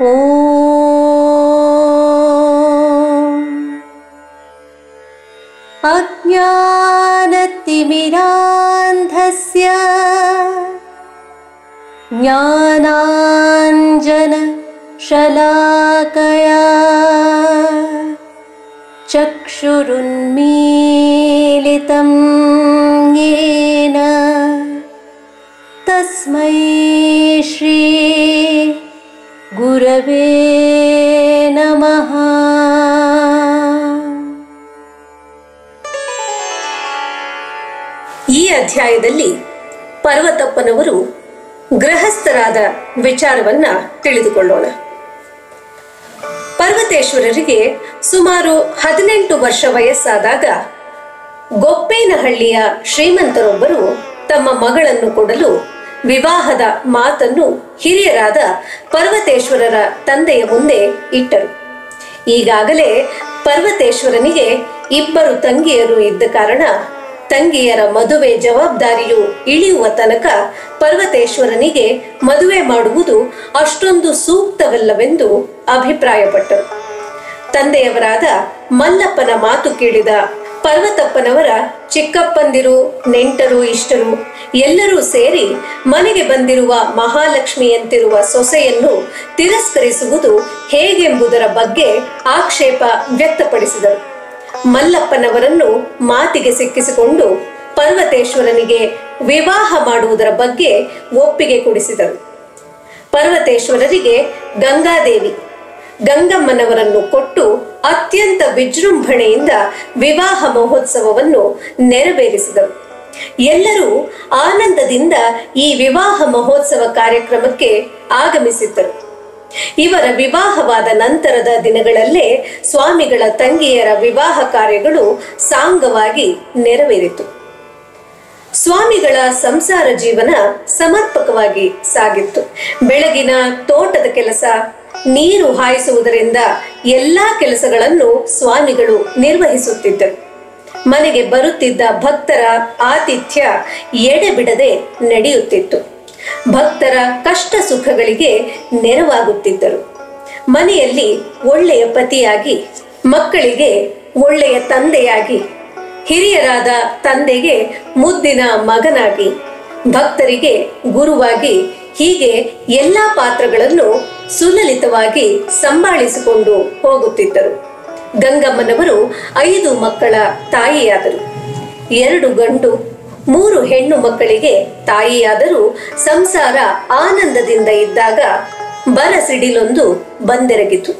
ॐ अज्ञानतिमिरान्धस्य ज्ञानाञ्जनशलाकया चक्षुरुन्मीलितं येन तस्मै श्री गुरवे नमः ಈ ಅಧ್ಯಾಯದಲ್ಲಿ ಪರ್ವತಪ್ಪನವರು ಗೃಹಸ್ಥರಾದ ವಿಚಾರವನ್ನ ತಿಳಿದುಕೊಳ್ಳೋಣ ಪರ್ವತೇಶ್ವರರಿಗೆ ಸುಮಾರು ಹದಿನೆಂಟು ವರ್ಷ ವಯಸ್ಸಾದಾಗ ಗೊಪ್ಪೇನಹಳ್ಳಿಯ ಶ್ರೀಮಂತರೊಬ್ಬರು ತಮ್ಮ ಮಗಳನ್ನು ಕೊಡಲು ವಿವಾಹದ ಮಾತನ್ನು ಹಿರಿಯರಾದ ಪರ್ವತೇಶ್ವರರ ತಂದೆಯ ಮುಂದೆ ಇಟ್ಟರು ಈಗಾಗಲೇ ಪರ್ವತೇಶ್ವರನಿಗೆ ಇಬ್ಬರು ತಂಗಿಯರು ಇದ್ದ ಕಾರಣ ತಂಗಿಯರ ಮದುವೆ ಜವಾಬ್ದಾರಿಯು ಇಳಿಯುವ ತನಕ ಪರ್ವತೇಶ್ವರನಿಗೆ ಮದುವೆ ಮಾಡುವುದು ಅಷ್ಟೊಂದು ಸೂಕ್ತವಲ್ಲವೆಂದು ಅಭಿಪ್ರಾಯಪಟ್ಟರು ತಂದೆಯವರಾದ ಮಲ್ಲಪ್ಪನ ಮಾತು ಕೇಳಿದ ಪರ್ವತಪ್ಪನವರ ಚಿಕ್ಕಪ್ಪಂದಿರು ನೆಂಟರು ಇಷ್ಟರು ಎಲ್ಲರೂ ಸೇರಿ ಮನೆಗೆ ಬಂದಿರುವ ಮಹಾಲಕ್ಷ್ಮಿಯಂತಿರುವ ಸೊಸೆಯನ್ನು ತಿರಸ್ಕರಿಸುವುದು ಹೇಗೆಂಬುದರ ಬಗ್ಗೆ ಆಕ್ಷೇಪ ವ್ಯಕ್ತಪಡಿಸಿದರು ಮಲ್ಲಪ್ಪನವರನ್ನು ಮಾತಿಗೆ ಸಿಕ್ಕಿಸಿಕೊಂಡು ಪರ್ವತೇಶ್ವರನಿಗೆ ವಿವಾಹ ಮಾಡುವುದರ ಬಗ್ಗೆ ಒಪ್ಪಿಗೆ ಕೊಡಿಸಿದರು ಪರ್ವತೇಶ್ವರರಿಗೆ ಗಂಗಾದೇವಿ ಗಂಗಮ್ಮನವರನ್ನು ಕೊಟ್ಟು ಅತ್ಯಂತ ವಿಜೃಂಭಣೆಯಿಂದ ವಿವಾಹ ಮಹೋತ್ಸವವನ್ನು ನೆರವೇರಿಸಿದರು ಎಲ್ಲರೂ ಆನಂದದಿಂದ ಈ ವಿವಾಹ ಮಹೋತ್ಸವ ಕಾರ್ಯಕ್ರಮಕ್ಕೆ ಆಗಮಿಸಿದ್ದರು ಇವರ ವಿವಾಹವಾದ ನಂತರದ ದಿನಗಳಲ್ಲೇ ಸ್ವಾಮಿಗಳ ತಂಗಿಯರ ವಿವಾಹ ಕಾರ್ಯಗಳು ಸಾಂಗವಾಗಿ ನೆರವೇರಿತು ಸ್ವಾಮಿಗಳ ಸಂಸಾರ ಜೀವನ ಸಮರ್ಪಕವಾಗಿ ಸಾಗಿತ್ತು ಬೆಳಗಿನ ತೋಟದ ಕೆಲಸ ನೀರು ಹಾಯಿಸುವುದರಿಂದ ಎಲ್ಲಾ ಕೆಲಸಗಳನ್ನು ಸ್ವಾಮಿಗಳು ನಿರ್ವಹಿಸುತ್ತಿದ್ದರು ಮನೆಗೆ ಬರುತ್ತಿದ್ದ ಭಕ್ತರ ಆತಿಥ್ಯ ಎಡೆಬಿಡದೆ ನಡೆಯುತ್ತಿತ್ತು ಭಕ್ತರ ಕಷ್ಟ ಸುಖಗಳಿಗೆ ನೆರವಾಗುತ್ತಿದ್ದರು ಮನೆಯಲ್ಲಿ ಒಳ್ಳೆಯ ಪತಿಯಾಗಿ ಮಕ್ಕಳಿಗೆ ಒಳ್ಳೆಯ ತಂದೆಯಾಗಿ ಹಿರಿಯರಾದ ತಂದೆಗೆ ಮುದ್ದಿನ ಮಗನಾಗಿ ಭಕ್ತರಿಗೆ ಗುರುವಾಗಿ ಹೀಗೆ ಎಲ್ಲಾ ಪಾತ್ರಗಳನ್ನು ಸುಲಲಿತವಾಗಿ ಸಂಭಾಳಿಸಿಕೊಂಡು ಹೋಗುತ್ತಿದ್ದರು ಗಂಗಮ್ಮನವರು ಐದು ಮಕ್ಕಳ ತಾಯಿಯಾದರು ಎರಡು ಗಂಡು ಮೂರು ಹೆಣ್ಣು ಮಕ್ಕಳಿಗೆ ತಾಯಿಯಾದರೂ ಸಂಸಾರ ಆನಂದದಿಂದ ಇದ್ದಾಗ ಬರ ಸಿಡಿಲೊಂದು ಬಂದೆರಗಿತು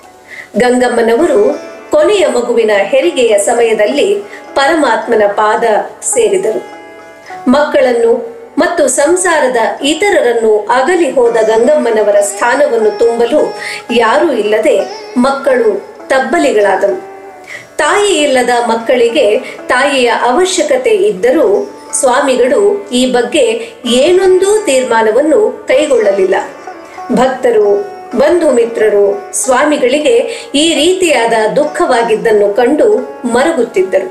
ಗಂಗಮ್ಮನವರು ಕೊನೆಯ ಮಗುವಿನ ಹೆರಿಗೆಯ ಸಮಯದಲ್ಲಿ ಪರಮಾತ್ಮನ ಪಾದ ಸೇರಿದರು ಮಕ್ಕಳನ್ನು ಮತ್ತು ಸಂಸಾರದ ಇತರರನ್ನು ಅಗಲಿ ಹೋದ ಗಂಗಮ್ಮನವರ ಸ್ಥಾನವನ್ನು ತುಂಬಲು ಯಾರೂ ಇಲ್ಲದೆ ಮಕ್ಕಳು ತಬ್ಬಲಿಗಳಾದವು ತಾಯಿ ಇಲ್ಲದ ಮಕ್ಕಳಿಗೆ ತಾಯಿಯ ಅವಶ್ಯಕತೆ ಇದ್ದರೂ ಸ್ವಾಮಿಗಳು ಈ ಬಗ್ಗೆ ಏನೊಂದೂ ತೀರ್ಮಾನವನ್ನು ಕೈಗೊಳ್ಳಲಿಲ್ಲ ಭಕ್ತರು ಬಂಧು ಮಿತ್ರರು ಸ್ವಾಮಿಗಳಿಗೆ ಈ ರೀತಿಯಾದ ದುಃಖವಾಗಿದ್ದನ್ನು ಕಂಡು ಮರುಗುತ್ತಿದ್ದರು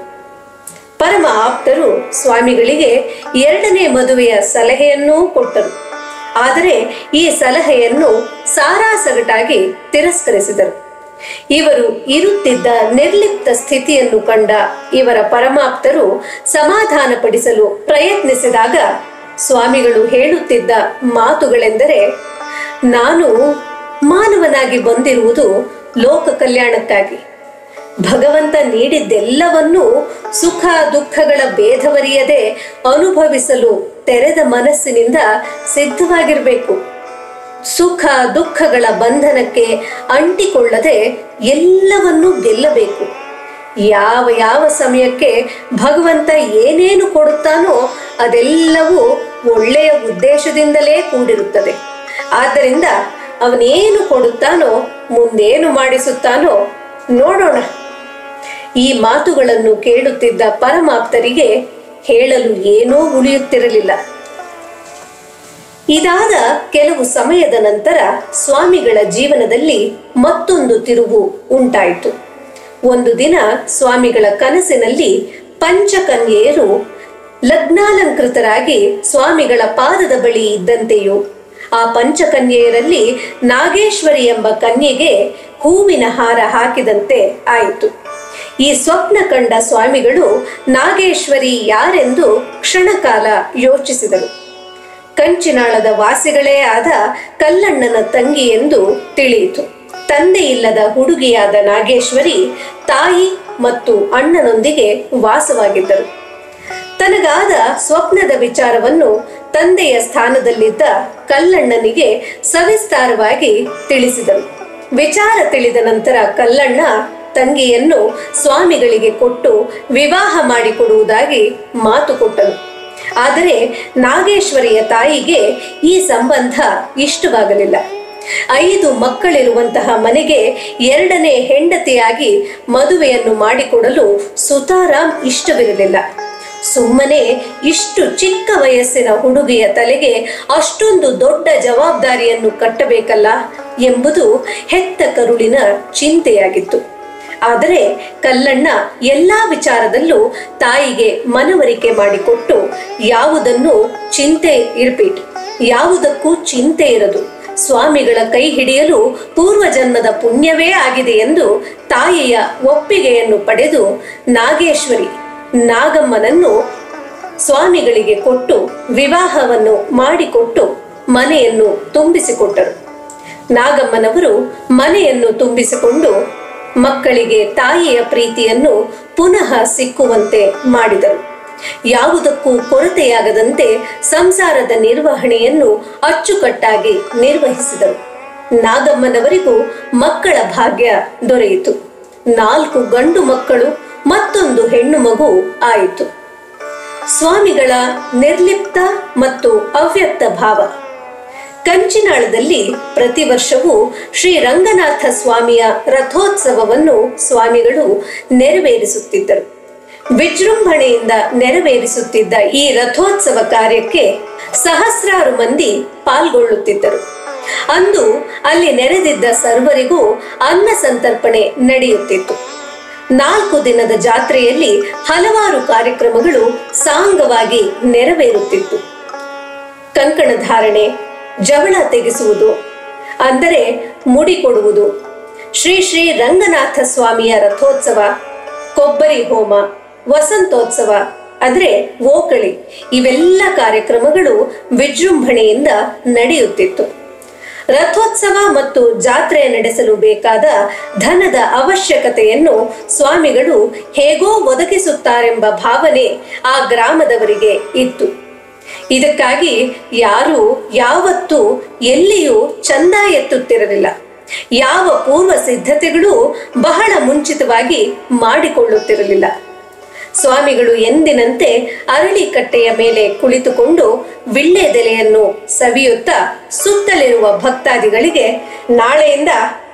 ಪರಮ ಆಪ್ತರು ಸ್ವಾಮಿಗಳಿಗೆ ಎರಡನೇ ಮದುವೆಯ ಸಲಹೆಯನ್ನೂ ಕೊಟ್ಟರು ಆದರೆ ಈ ಸಲಹೆಯನ್ನು ಸಾರಾಸಗಟಾಗಿ ತಿರಸ್ಕರಿಸಿದರು ಇವರು ಇರುತ್ತಿದ್ದ ನಿರ್ಲಿಪ್ತ ಸ್ಥಿತಿಯನ್ನು ಕಂಡ ಇವರ ಪರಮಾಪ್ತರು ಸಮಾಧಾನಪಡಿಸಲು ಪ್ರಯತ್ನಿಸಿದಾಗ ಸ್ವಾಮಿಗಳು ಹೇಳುತ್ತಿದ್ದ ಮಾತುಗಳೆಂದರೆ ನಾನು ಮಾನವನಾಗಿ ಬಂದಿರುವುದು ಲೋಕ ಕಲ್ಯಾಣಕ್ಕಾಗಿ ಭಗವಂತ ನೀಡಿದ್ದೆಲ್ಲವನ್ನೂ ಸುಖ ದುಃಖಗಳ ಭೇದವರಿಯದೆ ಅನುಭವಿಸಲು ತೆರೆದ ಮನಸ್ಸಿನಿಂದ ಸಿದ್ಧವಾಗಿರಬೇಕು ಸುಖ ದುಃಖಗಳ ಬಂಧನಕ್ಕೆ ಅಂಟಿಕೊಳ್ಳದೆ ಎಲ್ಲವನ್ನೂ ಗೆಲ್ಲಬೇಕು ಯಾವ ಯಾವ ಸಮಯಕ್ಕೆ ಭಗವಂತ ಏನೇನು ಕೊಡುತ್ತಾನೋ ಅದೆಲ್ಲವೂ ಒಳ್ಳೆಯ ಉದ್ದೇಶದಿಂದಲೇ ಕೂಡಿರುತ್ತದೆ ಆದ್ದರಿಂದ ಅವನೇನು ಕೊಡುತ್ತಾನೋ ಮುಂದೇನು ಮಾಡಿಸುತ್ತಾನೋ ನೋಡೋಣ ಈ ಮಾತುಗಳನ್ನು ಕೇಳುತ್ತಿದ್ದ ಪರಮಾಪ್ತರಿಗೆ ಹೇಳಲು ಏನೂ ಉಳಿಯುತ್ತಿರಲಿಲ್ಲ ಇದಾದ ಕೆಲವು ಸಮಯದ ನಂತರ ಸ್ವಾಮಿಗಳ ಜೀವನದಲ್ಲಿ ಮತ್ತೊಂದು ತಿರುವು ಉಂಟಾಯಿತು ಒಂದು ದಿನ ಸ್ವಾಮಿಗಳ ಕನಸಿನಲ್ಲಿ ಪಂಚಕನ್ಯೆಯರು ಲಗ್ನಾಲಂಕೃತರಾಗಿ ಸ್ವಾಮಿಗಳ ಪಾದದ ಬಳಿ ಇದ್ದಂತೆಯೂ ಆ ಪಂಚಕನ್ಯೆಯರಲ್ಲಿ ನಾಗೇಶ್ವರಿ ಎಂಬ ಕನ್ಯೆಗೆ ಹೂವಿನ ಹಾರ ಹಾಕಿದಂತೆ ಆಯಿತು ಈ ಸ್ವಪ್ನ ಕಂಡ ಸ್ವಾಮಿಗಳು ನಾಗೇಶ್ವರಿ ಯಾರೆಂದು ಕ್ಷಣಕಾಲ ಯೋಚಿಸಿದರು ಕಂಚಿನಾಳದ ವಾಸಿಗಳೇ ಆದ ಕಲ್ಲಣ್ಣನ ತಂಗಿ ಎಂದು ತಿಳಿಯಿತು ತಂದೆ ಇಲ್ಲದ ಹುಡುಗಿಯಾದ ನಾಗೇಶ್ವರಿ ತಾಯಿ ಮತ್ತು ಅಣ್ಣನೊಂದಿಗೆ ವಾಸವಾಗಿದ್ದರು ತನಗಾದ ಸ್ವಪ್ನದ ವಿಚಾರವನ್ನು ತಂದೆಯ ಸ್ಥಾನದಲ್ಲಿದ್ದ ಕಲ್ಲಣ್ಣನಿಗೆ ಸವಿಸ್ತಾರವಾಗಿ ತಿಳಿಸಿದರು ವಿಚಾರ ತಿಳಿದ ನಂತರ ಕಲ್ಲಣ್ಣ ತಂಗಿಯನ್ನು ಸ್ವಾಮಿಗಳಿಗೆ ಕೊಟ್ಟು ವಿವಾಹ ಮಾಡಿಕೊಡುವುದಾಗಿ ಮಾತು ಕೊಟ್ಟನು ಆದರೆ ನಾಗೇಶ್ವರಿಯ ತಾಯಿಗೆ ಈ ಸಂಬಂಧ ಇಷ್ಟವಾಗಲಿಲ್ಲ ಐದು ಮಕ್ಕಳಿರುವಂತಹ ಮನೆಗೆ ಎರಡನೇ ಹೆಂಡತಿಯಾಗಿ ಮದುವೆಯನ್ನು ಮಾಡಿಕೊಡಲು ಸುತಾರಾಮ್ ಇಷ್ಟವಿರಲಿಲ್ಲ ಸುಮ್ಮನೆ ಇಷ್ಟು ಚಿಕ್ಕ ವಯಸ್ಸಿನ ಹುಡುಗಿಯ ತಲೆಗೆ ಅಷ್ಟೊಂದು ದೊಡ್ಡ ಜವಾಬ್ದಾರಿಯನ್ನು ಕಟ್ಟಬೇಕಲ್ಲ ಎಂಬುದು ಹೆತ್ತ ಕರುಳಿನ ಚಿಂತೆಯಾಗಿತ್ತು ಆದರೆ ಕಲ್ಲಣ್ಣ ಎಲ್ಲಾ ವಿಚಾರದಲ್ಲೂ ತಾಯಿಗೆ ಮನವರಿಕೆ ಮಾಡಿಕೊಟ್ಟು ಯಾವುದನ್ನು ಚಿಂತೆ ರಿಪೀಟ್ ಯಾವುದಕ್ಕೂ ಚಿಂತೆ ಇರದು ಸ್ವಾಮಿಗಳ ಕೈ ಹಿಡಿಯಲು ಪೂರ್ವಜನ್ಮದ ಪುಣ್ಯವೇ ಆಗಿದೆ ಎಂದು ತಾಯಿಯ ಒಪ್ಪಿಗೆಯನ್ನು ಪಡೆದು ನಾಗೇಶ್ವರಿ ನಾಗಮ್ಮನನ್ನು ಸ್ವಾಮಿಗಳಿಗೆ ಕೊಟ್ಟು ವಿವಾಹವನ್ನು ಮಾಡಿಕೊಟ್ಟು ಮನೆಯನ್ನು ತುಂಬಿಸಿಕೊಟ್ಟರು ನಾಗಮ್ಮನವರು ಮನೆಯನ್ನು ತುಂಬಿಸಿಕೊಂಡು ಮಕ್ಕಳಿಗೆ ತಾಯಿಯ ಪ್ರೀತಿಯನ್ನು ಪುನಃ ಸಿಕ್ಕುವಂತೆ ಮಾಡಿದರು ಯಾವುದಕ್ಕೂ ಕೊರತೆಯಾಗದಂತೆ ಸಂಸಾರದ ನಿರ್ವಹಣೆಯನ್ನು ಅಚ್ಚುಕಟ್ಟಾಗಿ ನಿರ್ವಹಿಸಿದರು ನಾಗಮ್ಮನವರಿಗೂ ಮಕ್ಕಳ ಭಾಗ್ಯ ದೊರೆಯಿತು ನಾಲ್ಕು ಗಂಡು ಮಕ್ಕಳು ಮತ್ತೊಂದು ಹೆಣ್ಣು ಮಗು ಆಯಿತು ಸ್ವಾಮಿಗಳ ನಿರ್ಲಿಪ್ತ ಮತ್ತು ಅವ್ಯಕ್ತ ಭಾವ ಕಂಚಿನಾಳದಲ್ಲಿ ಪ್ರತಿ ವರ್ಷವೂ ಶ್ರೀ ರಂಗನಾಥ ಸ್ವಾಮಿಯ ರಥೋತ್ಸವವನ್ನು ಸ್ವಾಮಿಗಳು ನೆರವೇರಿಸುತ್ತಿದ್ದರು ವಿಜೃಂಭಣೆಯಿಂದ ನೆರವೇರಿಸುತ್ತಿದ್ದ ಈ ರಥೋತ್ಸವ ಕಾರ್ಯಕ್ಕೆ ಸಹಸ್ರಾರು ಮಂದಿ ಪಾಲ್ಗೊಳ್ಳುತ್ತಿದ್ದರು ಅಂದು ಅಲ್ಲಿ ನೆರೆದಿದ್ದ ಸರ್ವರಿಗೂ ಅನ್ನ ಸಂತರ್ಪಣೆ ನಡೆಯುತ್ತಿತ್ತು ನಾಲ್ಕು ದಿನದ ಜಾತ್ರೆಯಲ್ಲಿ ಹಲವಾರು ಕಾರ್ಯಕ್ರಮಗಳು ಸಾಂಗವಾಗಿ ನೆರವೇರುತ್ತಿತ್ತು ಕಂಕಣ ಧಾರಣೆ ಜವಳ ತೆಗೆಸುವುದು ಅಂದರೆ ಮುಡಿ ಕೊಡುವುದು ಶ್ರೀ ಶ್ರೀ ರಂಗನಾಥ ಸ್ವಾಮಿಯ ರಥೋತ್ಸವ ಕೊಬ್ಬರಿ ಹೋಮ ವಸಂತೋತ್ಸವ ಅಂದ್ರೆ ಓಕಳಿ ಇವೆಲ್ಲ ಕಾರ್ಯಕ್ರಮಗಳು ವಿಜೃಂಭಣೆಯಿಂದ ನಡೆಯುತ್ತಿತ್ತು ರಥೋತ್ಸವ ಮತ್ತು ಜಾತ್ರೆ ನಡೆಸಲು ಬೇಕಾದ ಧನದ ಅವಶ್ಯಕತೆಯನ್ನು ಸ್ವಾಮಿಗಳು ಹೇಗೋ ಒದಗಿಸುತ್ತಾರೆಂಬ ಭಾವನೆ ಆ ಗ್ರಾಮದವರಿಗೆ ಇತ್ತು ಇದಕ್ಕಾಗಿ ಯಾರು ಯಾವತ್ತೂ ಎಲ್ಲಿಯೂ ಚಂದ ಎತ್ತುತ್ತಿರಲಿಲ್ಲ ಯಾವ ಪೂರ್ವ ಸಿದ್ಧತೆಗಳು ಬಹಳ ಮುಂಚಿತವಾಗಿ ಮಾಡಿಕೊಳ್ಳುತ್ತಿರಲಿಲ್ಲ ಸ್ವಾಮಿಗಳು ಎಂದಿನಂತೆ ಅರಳಿಕಟ್ಟೆಯ ಮೇಲೆ ಕುಳಿತುಕೊಂಡು ವಿಳ್ಳೆದೆಲೆಯನ್ನು ಸವಿಯುತ್ತಾ ಸುತ್ತಲಿರುವ ಭಕ್ತಾದಿಗಳಿಗೆ ನಾಳೆಯಿಂದ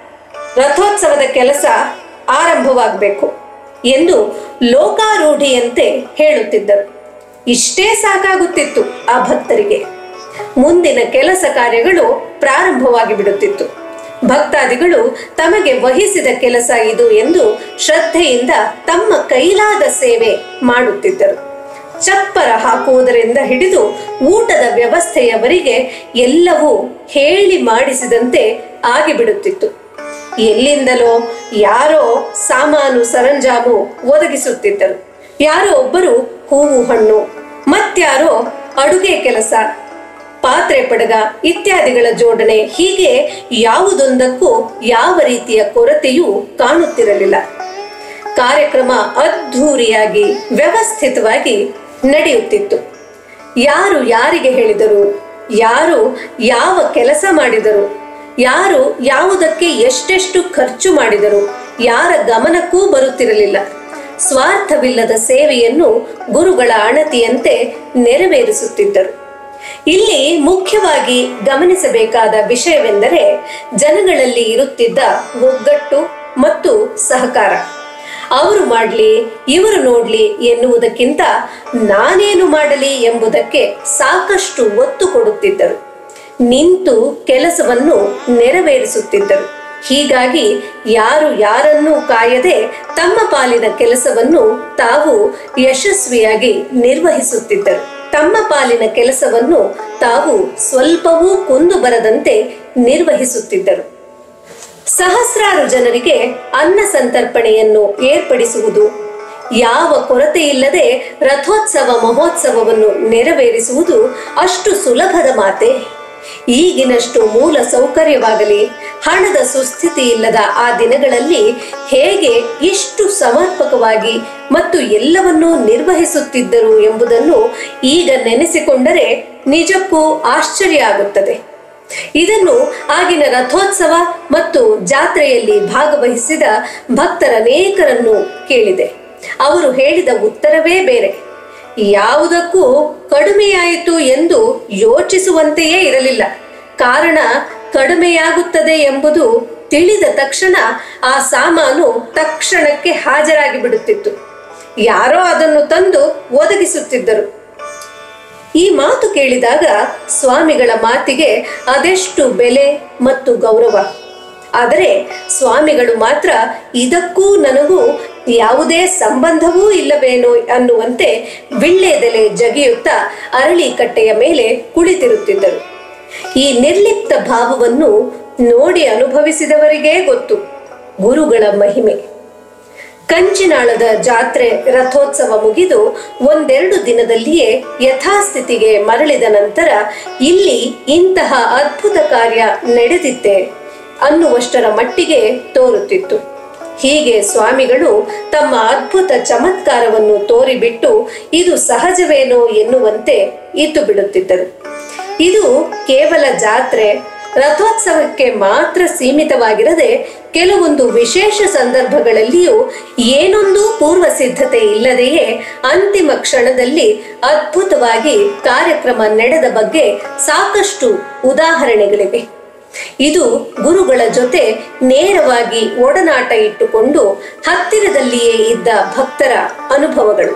ರಥೋತ್ಸವದ ಕೆಲಸ ಆರಂಭವಾಗಬೇಕು ಎಂದು ಲೋಕಾರೂಢಿಯಂತೆ ಹೇಳುತ್ತಿದ್ದರು ಇಷ್ಟೇ ಸಾಕಾಗುತ್ತಿತ್ತು ಆ ಭಕ್ತರಿಗೆ ಮುಂದಿನ ಕೆಲಸ ಕಾರ್ಯಗಳು ಪ್ರಾರಂಭವಾಗಿ ಬಿಡುತ್ತಿತ್ತು ಭಕ್ತಾದಿಗಳು ತಮಗೆ ವಹಿಸಿದ ಕೆಲಸ ಇದು ಎಂದು ಶ್ರದ್ಧೆಯಿಂದ ತಮ್ಮ ಕೈಲಾದ ಸೇವೆ ಮಾಡುತ್ತಿದ್ದರು ಚಪ್ಪರ ಹಾಕುವುದರಿಂದ ಹಿಡಿದು ಊಟದ ವ್ಯವಸ್ಥೆಯವರೆಗೆ ಎಲ್ಲವೂ ಹೇಳಿ ಮಾಡಿಸಿದಂತೆ ಆಗಿಬಿಡುತ್ತಿತ್ತು ಎಲ್ಲಿಂದಲೋ ಯಾರೋ ಸಾಮಾನು ಸರಂಜಾಮು ಒದಗಿಸುತ್ತಿದ್ದರು ಯಾರೋ ಒಬ್ಬರು ಹೂವು ಹಣ್ಣು ಮತ್ಯಾರೋ ಅಡುಗೆ ಕೆಲಸ ಪಾತ್ರೆ ಪಡಗ ಇತ್ಯಾದಿಗಳ ಜೋಡಣೆ ಹೀಗೆ ಯಾವುದೊಂದಕ್ಕೂ ಯಾವ ರೀತಿಯ ಕೊರತೆಯೂ ಕಾಣುತ್ತಿರಲಿಲ್ಲ ಕಾರ್ಯಕ್ರಮ ಅದ್ಧೂರಿಯಾಗಿ ವ್ಯವಸ್ಥಿತವಾಗಿ ನಡೆಯುತ್ತಿತ್ತು ಯಾರು ಯಾರಿಗೆ ಹೇಳಿದರು ಯಾರು ಯಾವ ಕೆಲಸ ಮಾಡಿದರು ಯಾರು ಯಾವುದಕ್ಕೆ ಎಷ್ಟೆಷ್ಟು ಖರ್ಚು ಮಾಡಿದರು ಯಾರ ಗಮನಕ್ಕೂ ಬರುತ್ತಿರಲಿಲ್ಲ ಸ್ವಾರ್ಥವಿಲ್ಲದ ಸೇವೆಯನ್ನು ಗುರುಗಳ ಅಣತಿಯಂತೆ ನೆರವೇರಿಸುತ್ತಿದ್ದರು ಇಲ್ಲಿ ಮುಖ್ಯವಾಗಿ ಗಮನಿಸಬೇಕಾದ ವಿಷಯವೆಂದರೆ ಜನಗಳಲ್ಲಿ ಇರುತ್ತಿದ್ದ ಒಗ್ಗಟ್ಟು ಮತ್ತು ಸಹಕಾರ ಅವರು ಮಾಡಲಿ ಇವರು ನೋಡ್ಲಿ ಎನ್ನುವುದಕ್ಕಿಂತ ನಾನೇನು ಮಾಡಲಿ ಎಂಬುದಕ್ಕೆ ಸಾಕಷ್ಟು ಒತ್ತು ಕೊಡುತ್ತಿದ್ದರು ನಿಂತು ಕೆಲಸವನ್ನು ನೆರವೇರಿಸುತ್ತಿದ್ದರು ಹೀಗಾಗಿ ಯಾರು ಯಾರನ್ನೂ ಕಾಯದೆ ತಮ್ಮ ಪಾಲಿನ ಕೆಲಸವನ್ನು ತಾವು ಯಶಸ್ವಿಯಾಗಿ ನಿರ್ವಹಿಸುತ್ತಿದ್ದರು ತಮ್ಮ ಪಾಲಿನ ಕೆಲಸವನ್ನು ತಾವು ಸ್ವಲ್ಪವೂ ಕುಂದು ಬರದಂತೆ ನಿರ್ವಹಿಸುತ್ತಿದ್ದರು ಸಹಸ್ರಾರು ಜನರಿಗೆ ಅನ್ನ ಸಂತರ್ಪಣೆಯನ್ನು ಏರ್ಪಡಿಸುವುದು ಯಾವ ಕೊರತೆ ಇಲ್ಲದೆ ರಥೋತ್ಸವ ಮಹೋತ್ಸವವನ್ನು ನೆರವೇರಿಸುವುದು ಅಷ್ಟು ಸುಲಭದ ಮಾತೆ ಈಗಿನಷ್ಟು ಮೂಲ ಸೌಕರ್ಯವಾಗಲಿ ಹಣದ ಸುಸ್ಥಿತಿ ಇಲ್ಲದ ಆ ದಿನಗಳಲ್ಲಿ ಹೇಗೆ ಇಷ್ಟು ಸಮರ್ಪಕವಾಗಿ ಮತ್ತು ಎಲ್ಲವನ್ನೂ ನಿರ್ವಹಿಸುತ್ತಿದ್ದರು ಎಂಬುದನ್ನು ಈಗ ನೆನೆಸಿಕೊಂಡರೆ ನಿಜಕ್ಕೂ ಆಶ್ಚರ್ಯ ಆಗುತ್ತದೆ ಇದನ್ನು ಆಗಿನ ರಥೋತ್ಸವ ಮತ್ತು ಜಾತ್ರೆಯಲ್ಲಿ ಭಾಗವಹಿಸಿದ ಭಕ್ತರನೇಕರನ್ನು ಕೇಳಿದೆ ಅವರು ಹೇಳಿದ ಉತ್ತರವೇ ಬೇರೆ ಯಾವುದಕ್ಕೂ ಕಡಿಮೆಯಾಯಿತು ಎಂದು ಯೋಚಿಸುವಂತೆಯೇ ಇರಲಿಲ್ಲ ಕಾರಣ ಕಡಿಮೆಯಾಗುತ್ತದೆ ಎಂಬುದು ತಿಳಿದ ತಕ್ಷಣ ಆ ಸಾಮಾನು ತಕ್ಷಣಕ್ಕೆ ಹಾಜರಾಗಿ ಬಿಡುತ್ತಿತ್ತು ಯಾರೋ ಅದನ್ನು ತಂದು ಒದಗಿಸುತ್ತಿದ್ದರು ಈ ಮಾತು ಕೇಳಿದಾಗ ಸ್ವಾಮಿಗಳ ಮಾತಿಗೆ ಅದೆಷ್ಟು ಬೆಲೆ ಮತ್ತು ಗೌರವ ಆದರೆ ಸ್ವಾಮಿಗಳು ಮಾತ್ರ ಇದಕ್ಕೂ ನನಗೂ ಯಾವುದೇ ಸಂಬಂಧವೂ ಇಲ್ಲವೇನೋ ಅನ್ನುವಂತೆ ವಿಳ್ಳೆದೆಲೆ ಜಗಿಯುತ್ತಾ ಅರಳಿ ಕಟ್ಟೆಯ ಮೇಲೆ ಕುಳಿತಿರುತ್ತಿದ್ದರು ಈ ನಿರ್ಲಿಪ್ತ ಭಾವವನ್ನು ನೋಡಿ ಅನುಭವಿಸಿದವರಿಗೇ ಗೊತ್ತು ಗುರುಗಳ ಮಹಿಮೆ ಕಂಚಿನಾಳದ ಜಾತ್ರೆ ರಥೋತ್ಸವ ಮುಗಿದು ಒಂದೆರಡು ದಿನದಲ್ಲಿಯೇ ಯಥಾಸ್ಥಿತಿಗೆ ಮರಳಿದ ನಂತರ ಇಲ್ಲಿ ಇಂತಹ ಅದ್ಭುತ ಕಾರ್ಯ ನಡೆದಿತ್ತೆ ಅನ್ನುವಷ್ಟರ ಮಟ್ಟಿಗೆ ತೋರುತ್ತಿತ್ತು ಹೀಗೆ ಸ್ವಾಮಿಗಳು ತಮ್ಮ ಅದ್ಭುತ ಚಮತ್ಕಾರವನ್ನು ತೋರಿಬಿಟ್ಟು ಇದು ಸಹಜವೇನೋ ಎನ್ನುವಂತೆ ಇದ್ದು ಬಿಡುತ್ತಿದ್ದರು ಇದು ಕೇವಲ ಜಾತ್ರೆ ರಥೋತ್ಸವಕ್ಕೆ ಮಾತ್ರ ಸೀಮಿತವಾಗಿರದೆ ಕೆಲವೊಂದು ವಿಶೇಷ ಸಂದರ್ಭಗಳಲ್ಲಿಯೂ ಏನೊಂದು ಪೂರ್ವ ಸಿದ್ಧತೆ ಇಲ್ಲದೆಯೇ ಅಂತಿಮ ಕ್ಷಣದಲ್ಲಿ ಅದ್ಭುತವಾಗಿ ಕಾರ್ಯಕ್ರಮ ನಡೆದ ಬಗ್ಗೆ ಸಾಕಷ್ಟು ಉದಾಹರಣೆಗಳಿವೆ ಇದು ಗುರುಗಳ ಜೊತೆ ನೇರವಾಗಿ ಒಡನಾಟ ಇಟ್ಟುಕೊಂಡು ಹತ್ತಿರದಲ್ಲಿಯೇ ಇದ್ದ ಭಕ್ತರ ಅನುಭವಗಳು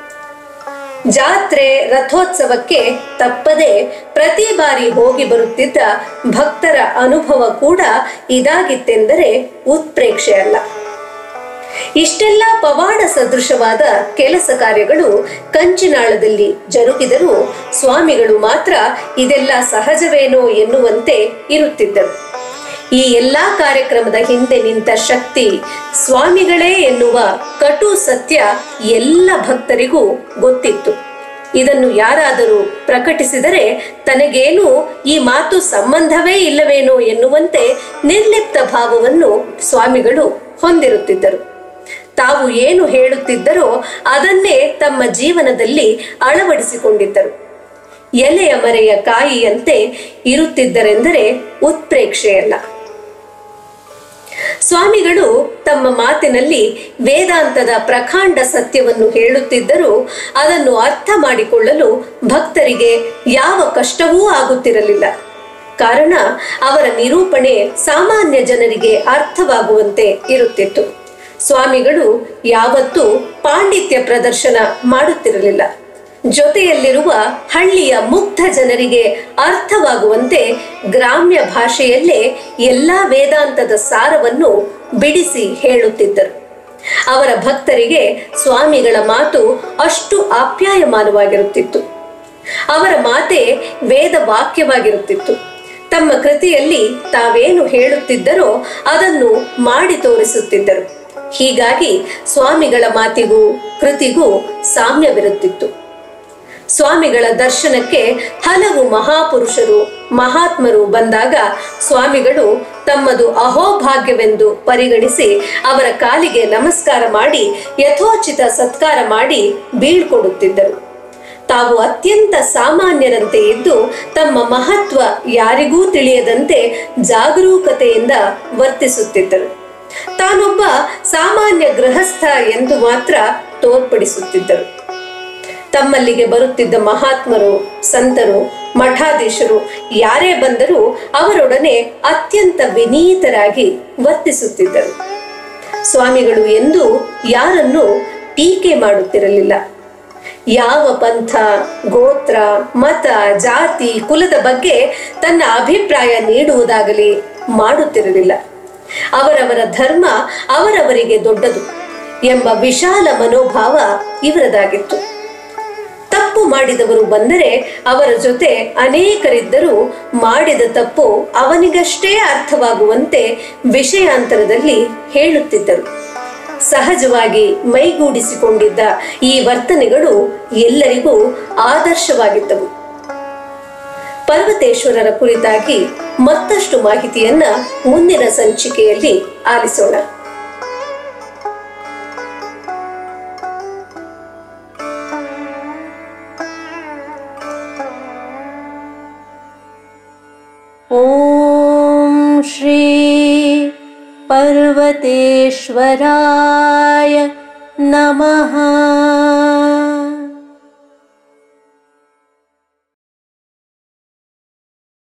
ಜಾತ್ರೆ ರಥೋತ್ಸವಕ್ಕೆ ತಪ್ಪದೆ ಪ್ರತಿ ಬಾರಿ ಹೋಗಿ ಬರುತ್ತಿದ್ದ ಭಕ್ತರ ಅನುಭವ ಕೂಡ ಇದಾಗಿತ್ತೆಂದರೆ ಉತ್ಪ್ರೇಕ್ಷೆ ಅಲ್ಲ ಇಷ್ಟೆಲ್ಲ ಪವಾಡ ಸದೃಶವಾದ ಕೆಲಸ ಕಾರ್ಯಗಳು ಕಂಚಿನಾಳದಲ್ಲಿ ಜರುಗಿದರೂ ಸ್ವಾಮಿಗಳು ಮಾತ್ರ ಇದೆಲ್ಲ ಸಹಜವೇನೋ ಎನ್ನುವಂತೆ ಇರುತ್ತಿದ್ದರು ಈ ಎಲ್ಲಾ ಕಾರ್ಯಕ್ರಮದ ಹಿಂದೆ ನಿಂತ ಶಕ್ತಿ ಸ್ವಾಮಿಗಳೇ ಎನ್ನುವ ಕಟು ಸತ್ಯ ಎಲ್ಲ ಭಕ್ತರಿಗೂ ಗೊತ್ತಿತ್ತು ಇದನ್ನು ಯಾರಾದರೂ ಪ್ರಕಟಿಸಿದರೆ ತನಗೇನು ಈ ಮಾತು ಸಂಬಂಧವೇ ಇಲ್ಲವೇನೋ ಎನ್ನುವಂತೆ ನಿರ್ಲಿಪ್ತ ಭಾವವನ್ನು ಸ್ವಾಮಿಗಳು ಹೊಂದಿರುತ್ತಿದ್ದರು ತಾವು ಏನು ಹೇಳುತ್ತಿದ್ದರೋ ಅದನ್ನೇ ತಮ್ಮ ಜೀವನದಲ್ಲಿ ಅಳವಡಿಸಿಕೊಂಡಿದ್ದರು ಎಲೆಯ ಮರೆಯ ಕಾಯಿಯಂತೆ ಇರುತ್ತಿದ್ದರೆಂದರೆ ಉತ್ಪ್ರೇಕ್ಷೆಯಲ್ಲ ಸ್ವಾಮಿಗಳು ತಮ್ಮ ಮಾತಿನಲ್ಲಿ ವೇದಾಂತದ ಪ್ರಖಾಂಡ ಸತ್ಯವನ್ನು ಹೇಳುತ್ತಿದ್ದರೂ ಅದನ್ನು ಅರ್ಥ ಮಾಡಿಕೊಳ್ಳಲು ಭಕ್ತರಿಗೆ ಯಾವ ಕಷ್ಟವೂ ಆಗುತ್ತಿರಲಿಲ್ಲ ಕಾರಣ ಅವರ ನಿರೂಪಣೆ ಸಾಮಾನ್ಯ ಜನರಿಗೆ ಅರ್ಥವಾಗುವಂತೆ ಇರುತ್ತಿತ್ತು ಸ್ವಾಮಿಗಳು ಯಾವತ್ತೂ ಪಾಂಡಿತ್ಯ ಪ್ರದರ್ಶನ ಮಾಡುತ್ತಿರಲಿಲ್ಲ ಜೊತೆಯಲ್ಲಿರುವ ಹಳ್ಳಿಯ ಮುಗ್ಧ ಜನರಿಗೆ ಅರ್ಥವಾಗುವಂತೆ ಗ್ರಾಮ್ಯ ಭಾಷೆಯಲ್ಲೇ ಎಲ್ಲಾ ವೇದಾಂತದ ಸಾರವನ್ನು ಬಿಡಿಸಿ ಹೇಳುತ್ತಿದ್ದರು ಅವರ ಭಕ್ತರಿಗೆ ಸ್ವಾಮಿಗಳ ಮಾತು ಅಷ್ಟು ಆಪ್ಯಾಯಮಾನವಾಗಿರುತ್ತಿತ್ತು ಅವರ ಮಾತೆ ವೇದ ವಾಕ್ಯವಾಗಿರುತ್ತಿತ್ತು ತಮ್ಮ ಕೃತಿಯಲ್ಲಿ ತಾವೇನು ಹೇಳುತ್ತಿದ್ದರೋ ಅದನ್ನು ಮಾಡಿ ತೋರಿಸುತ್ತಿದ್ದರು ಹೀಗಾಗಿ ಸ್ವಾಮಿಗಳ ಮಾತಿಗೂ ಕೃತಿಗೂ ಸಾಮ್ಯವಿರುತ್ತಿತ್ತು ಸ್ವಾಮಿಗಳ ದರ್ಶನಕ್ಕೆ ಹಲವು ಮಹಾಪುರುಷರು ಮಹಾತ್ಮರು ಬಂದಾಗ ಸ್ವಾಮಿಗಳು ತಮ್ಮದು ಅಹೋಭಾಗ್ಯವೆಂದು ಪರಿಗಣಿಸಿ ಅವರ ಕಾಲಿಗೆ ನಮಸ್ಕಾರ ಮಾಡಿ ಯಥೋಚಿತ ಸತ್ಕಾರ ಮಾಡಿ ಬೀಳ್ಕೊಡುತ್ತಿದ್ದರು ತಾವು ಅತ್ಯಂತ ಸಾಮಾನ್ಯರಂತೆ ಇದ್ದು ತಮ್ಮ ಮಹತ್ವ ಯಾರಿಗೂ ತಿಳಿಯದಂತೆ ಜಾಗರೂಕತೆಯಿಂದ ವರ್ತಿಸುತ್ತಿದ್ದರು ತಾನೊಬ್ಬ ಸಾಮಾನ್ಯ ಗೃಹಸ್ಥ ಎಂದು ಮಾತ್ರ ತೋರ್ಪಡಿಸುತ್ತಿದ್ದರು ತಮ್ಮಲ್ಲಿಗೆ ಬರುತ್ತಿದ್ದ ಮಹಾತ್ಮರು ಸಂತರು ಮಠಾಧೀಶರು ಯಾರೇ ಬಂದರೂ ಅವರೊಡನೆ ಅತ್ಯಂತ ವಿನೀತರಾಗಿ ವರ್ತಿಸುತ್ತಿದ್ದರು ಸ್ವಾಮಿಗಳು ಎಂದೂ ಯಾರನ್ನು ಟೀಕೆ ಮಾಡುತ್ತಿರಲಿಲ್ಲ ಯಾವ ಪಂಥ ಗೋತ್ರ ಮತ ಜಾತಿ ಕುಲದ ಬಗ್ಗೆ ತನ್ನ ಅಭಿಪ್ರಾಯ ನೀಡುವುದಾಗಲಿ ಮಾಡುತ್ತಿರಲಿಲ್ಲ ಅವರವರ ಧರ್ಮ ಅವರವರಿಗೆ ದೊಡ್ಡದು ಎಂಬ ವಿಶಾಲ ಮನೋಭಾವ ಇವರದಾಗಿತ್ತು ತಪ್ಪು ತಪ್ಪು ಮಾಡಿದವರು ಬಂದರೆ ಅವರ ಜೊತೆ ಅನೇಕರಿದ್ದರೂ ಮಾಡಿದ ತಪ್ಪು ಅವನಿಗಷ್ಟೇ ಅರ್ಥವಾಗುವಂತೆ ವಿಷಯಾಂತರದಲ್ಲಿ ಹೇಳುತ್ತಿದ್ದರು ಸಹಜವಾಗಿ ಮೈಗೂಡಿಸಿಕೊಂಡಿದ್ದ ಈ ವರ್ತನೆಗಳು ಎಲ್ಲರಿಗೂ ಆದರ್ಶವಾಗಿದ್ದವು ಪರ್ವತೇಶ್ವರರ ಕುರಿತಾಗಿ ಮತ್ತಷ್ಟು ಮಾಹಿತಿಯನ್ನ ಮುಂದಿನ ಸಂಚಿಕೆಯಲ್ಲಿ ಆಲಿಸೋಣ ॐ श्री पर्वतेश्वराय नमः